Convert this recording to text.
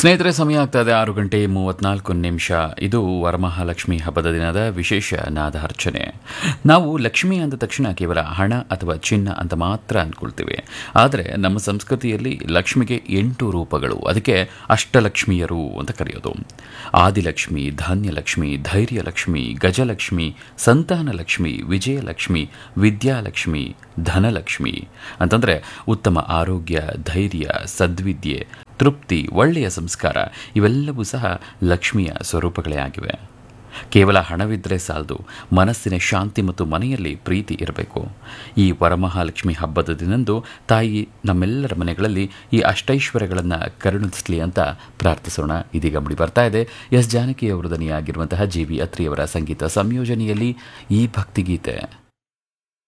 ಸ್ನೇಹಿತರೆ ಸಮಯ ಆಗ್ತಾ ಇದೆ ಆರು ಗಂಟೆ ಮೂವತ್ನಾಲ್ಕು ನಿಮಿಷ ಇದು ವರಮಹಾಲಕ್ಷ್ಮಿ ಹಬ್ಬದ ದಿನದ ವಿಶೇಷ ನಾದಾರ್ಚನೆ ನಾವು ಲಕ್ಷ್ಮಿ ಅಂದ ತಕ್ಷಣ ಕೇವಲ ಹಣ ಅಥವಾ ಚಿನ್ನ ಅಂತ ಮಾತ್ರ ಅಂದ್ಕೊಳ್ತೀವಿ ಆದರೆ ನಮ್ಮ ಸಂಸ್ಕೃತಿಯಲ್ಲಿ ಲಕ್ಷ್ಮಿಗೆ ಎಂಟು ರೂಪಗಳು ಅದಕ್ಕೆ ಅಷ್ಟಲಕ್ಷ್ಮಿಯರು ಅಂತ ಕರೆಯೋದು ಆದಿಲಕ್ಷ್ಮಿ ಧಾನ್ಯಲಕ್ಷ್ಮಿ ಧೈರ್ಯಲಕ್ಷ್ಮಿ ಗಜಲಕ್ಷ್ಮಿ ಸಂತಾನಲಕ್ಷ್ಮಿ ವಿಜಯಲಕ್ಷ್ಮಿ ವಿದ್ಯಾಲಕ್ಷ್ಮಿ ಧನಲಕ್ಷ್ಮಿ ಅಂತಂದರೆ ಉತ್ತಮ ಆರೋಗ್ಯ ಧೈರ್ಯ ಸದ್ವಿದ್ಯೆ ತೃಪ್ತಿ ಒಳ್ಳೆಯ ಸಂಸ್ಕಾರ ಇವೆಲ್ಲವೂ ಸಹ ಲಕ್ಷ್ಮಿಯ ಸ್ವರೂಪಗಳೇ ಆಗಿವೆ ಕೇವಲ ಹಣವಿದ್ದರೆ ಸಾಲದು ಮನಸ್ಸಿನ ಶಾಂತಿ ಮತ್ತು ಮನೆಯಲ್ಲಿ ಪ್ರೀತಿ ಇರಬೇಕು ಈ ವರಮಹಾಲಕ್ಷ್ಮಿ ಹಬ್ಬದ ದಿನಂದು ತಾಯಿ ನಮ್ಮೆಲ್ಲರ ಮನೆಗಳಲ್ಲಿ ಈ ಅಷ್ಟೈಶ್ವರ್ಯಗಳನ್ನು ಕರುಣಿಸಲಿ ಅಂತ ಪ್ರಾರ್ಥಿಸೋಣ ಇದೀಗ ಮುಡಿ ಬರ್ತಾ ಇದೆ ಎಸ್ ಜಾನಕಿ ಅವರು ದನಿಯಾಗಿರುವಂತಹ ಜಿ ವಿ ಅತ್ರಿಯವರ ಸಂಗೀತ ಸಂಯೋಜನೆಯಲ್ಲಿ ಈ ಭಕ್ತಿಗೀತೆ